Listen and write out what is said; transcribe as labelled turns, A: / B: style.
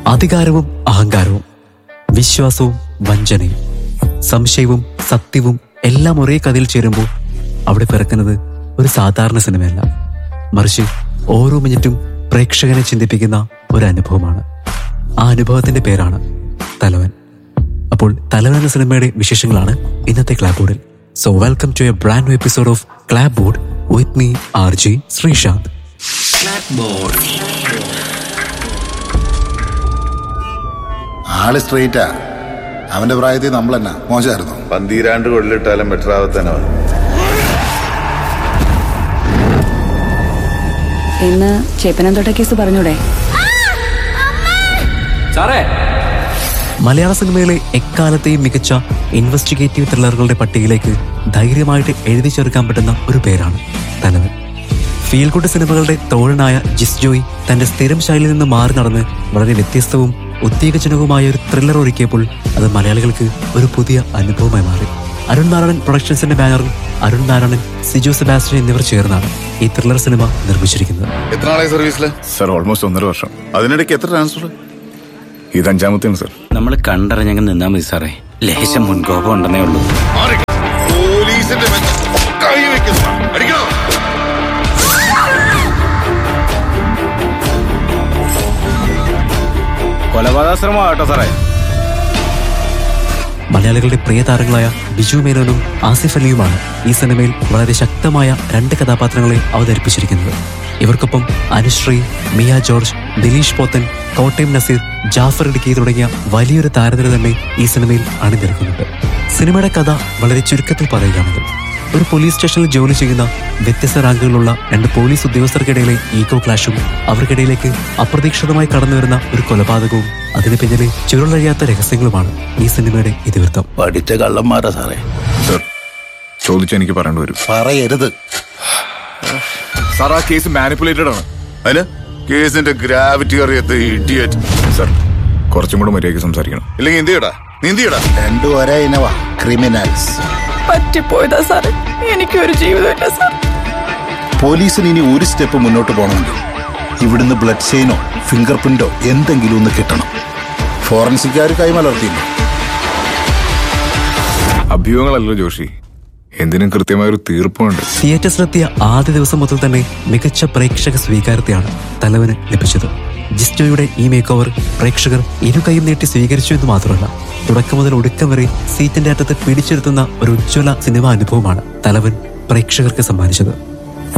A: അധികാരവും അഹങ്കാരവും വിശ്വാസവും വഞ്ചനയും സംശയവും സത്യവും എല്ലാം ഒരേ കഥയിൽ ചേരുമ്പോൾ അവിടെ പിറക്കുന്നത് ഒരു സാധാരണ സിനിമയല്ല മറിച്ച് ഓരോ മിനിറ്റും പ്രേക്ഷകനെ ചിന്തിപ്പിക്കുന്ന ഒരു അനുഭവമാണ് ആ അനുഭവത്തിന്റെ പേരാണ് തലവൻ അപ്പോൾ തലവൻ എന്ന സിനിമയുടെ വിശേഷങ്ങളാണ് ഇന്നത്തെ ക്ലാബ് ബോർഡിൽ so welcome to a brand new episode of club board with me R G Sreesanth
B: ആള് സ്ട്രെയിറ്റാ അവന്റെ പ്രായത്തിൽ നമ്മൾ തന്നെ മോശമായിരുന്നു
C: പന്തീരാണ്ട് കൊള്ളിട്ടാലും ബെറ്ററാവത്തന്നെ
D: ഇന്ന് ചേപ്പനന്തോട്ട കേസ് പറഞ്ഞൂടെ
A: മലയാള സിനിമയിലെ എക്കാലത്തെയും മികച്ച ഇൻവെസ്റ്റിഗേറ്റീവ് ത്രില്ലറുകളുടെ പട്ടികയിലേക്ക് ധൈര്യമായിട്ട് എഴുതി ചേർക്കാൻ പറ്റുന്ന ഒരു പേരാണ് തലവൻ ഫീൽ ഗുഡ് സിനിമകളുടെ തോഴനായ ജിസ് ജോയ് തന്റെ സ്ഥിരം ശൈലിയിൽ നിന്ന് മാറി നടന്ന് വളരെ വ്യത്യസ്തവും ഉത്തേജനവുമായ ഒരു ത്രില്ലർ ഒരുക്കിയപ്പോൾ അത് മലയാളികൾക്ക് ഒരു പുതിയ അനുഭവമായി മാറി അരുൺ നാരായണൻ പ്രൊഡക്ഷൻസിന്റെ ബാനറിൽ അരുൺ നാരായണൻ സിജോ സെബാസ്റ്റ്യൻ എന്നിവർ ചേർന്നാണ് ഈ ത്രില്ലർ സിനിമ നിർമ്മിച്ചിരിക്കുന്നത്
C: എത്ര നാളായി സർവീസില്
E: സർ ഓൾമോസ്റ്റ് ഒന്നര വർഷം
C: അതിനിടയ്ക്ക് എത്ര ട്രാൻസ്ഫർ
E: ഇത് അഞ്ചാമത്തെയാണ് സർ
F: നമ്മൾ കണ്ടറിഞ്ഞങ്ങ് നിന്നാ മതി സാറേ ലേശം മുൻകോപം ഉണ്ടെന്നേ ഉള്ളൂ
C: പോലീസിന്റെ കൈ വെക്കുന്നു അടിക്കണോ
F: കൊലപാതകശ്രമം ആട്ടോ സാറേ
A: മലയാളികളുടെ പ്രിയ താരങ്ങളായ ബിജു മേനോനും ആസിഫ് അലിയുമാണ് ഈ സിനിമയിൽ വളരെ ശക്തമായ രണ്ട് കഥാപാത്രങ്ങളെ അവതരിപ്പിച്ചിരിക്കുന്നത് ഇവർക്കൊപ്പം അനുശ്രീ മിയ ജോർജ് ദിലീഷ് പോത്തൻ കോട്ടയം നസീർ ജാഫർ ഇടുക്കി തുടങ്ങിയ വലിയൊരു താരനിര തന്നെ ഈ സിനിമയിൽ അണിനിരക്കുന്നുണ്ട് സിനിമയുടെ കഥ വളരെ ചുരുക്കത്തിൽ പറയുകയാണെങ്കിൽ ഒരു പോലീസ് സ്റ്റേഷനിൽ ജോലി ചെയ്യുന്ന വ്യത്യസ്ത റാങ്കുകളുള്ള രണ്ട് പോലീസ് ഉദ്യോഗസ്ഥർക്കിടയിലെ ഈഗോ ക്ലാഷും അവർക്കിടയിലേക്ക് അപ്രതീക്ഷിതമായി കടന്നു വരുന്ന ഒരു കൊലപാതകവും അതിന് പിന്നിലെ ചുരുളഴിയാത്ത രഹസ്യങ്ങളുമാണ് ഈ സിനിമയുടെ ഇതിവൃത്തം
F: പഠിച്ച കള്ളന്മാരാ സാറേ
E: സർ ചോദിച്ചാൽ എനിക്ക് പറയേണ്ടി വരും
B: പറയരുത്
E: സാർ ആ കേസ് മാനിപ്പുലേറ്റഡ് ആണ്
C: അതിന് കേസിന്റെ ഗ്രാവിറ്റി അറിയാത്ത ഇഡിയറ്റ്
E: സർ കുറച്ചും കൂടെ മര്യാദയ്ക്ക് സംസാരിക്കണം
C: ഇല്ലെങ്കിൽ എന്ത് ചെയ്യടാ നീ എന്ത് ചെയ്യടാ
B: രണ്ടും ഒരേ ഇനവാ ക്രിമിനൽസ്
D: പറ്റിപ്പോയതാ സാറേ എനിക്കൊരു ജീവിതമില്ല സാർ
B: പോലീസിന് ഇനി ഒരു സ്റ്റെപ്പ് മുന്നോട്ട് പോകണമെങ്കിൽ ഇവിടുന്ന് ബ്ലഡ് ചെയിനോ ഫിംഗർ പ്രിന്റോ എന്തെങ്കിലും ഒന്ന് കിട്ടണം ഫോറൻസിക്കാർ കൈമലർത്തിയില്ല
E: അഭ്യൂഹങ്ങളല്ലോ ജോഷി എന്തിനും കൃത്യമായ ഒരു തീർപ്പുണ്ട്
A: തിയേറ്റേഴ്സിലെത്തിയ ആദ്യ ദിവസം മുതൽ തന്നെ മികച്ച പ്രേക്ഷക സ്വീകാര്യത്തെയാണ് തലവന് ലഭിച്ചത് ജിസ്റ്റോയുടെ ഈ മേക്ക് ഓവർ പ്രേക്ഷകർ ഇരുകൈയും നീട്ടി സ്വീകരിച്ചു എന്ന് മാത്രമല്ല തുടക്കം മുതൽ ഒടുക്കം വരെ സീറ്റിന്റെ അറ്റത്ത് പിടിച്ചെടുത്തുന്ന ഒരു ഉജ്ജ്വല സിനിമാ അനുഭവമാണ് തലവൻ പ്രേക്ഷകർക്ക് സമ്മാനിച്ചത്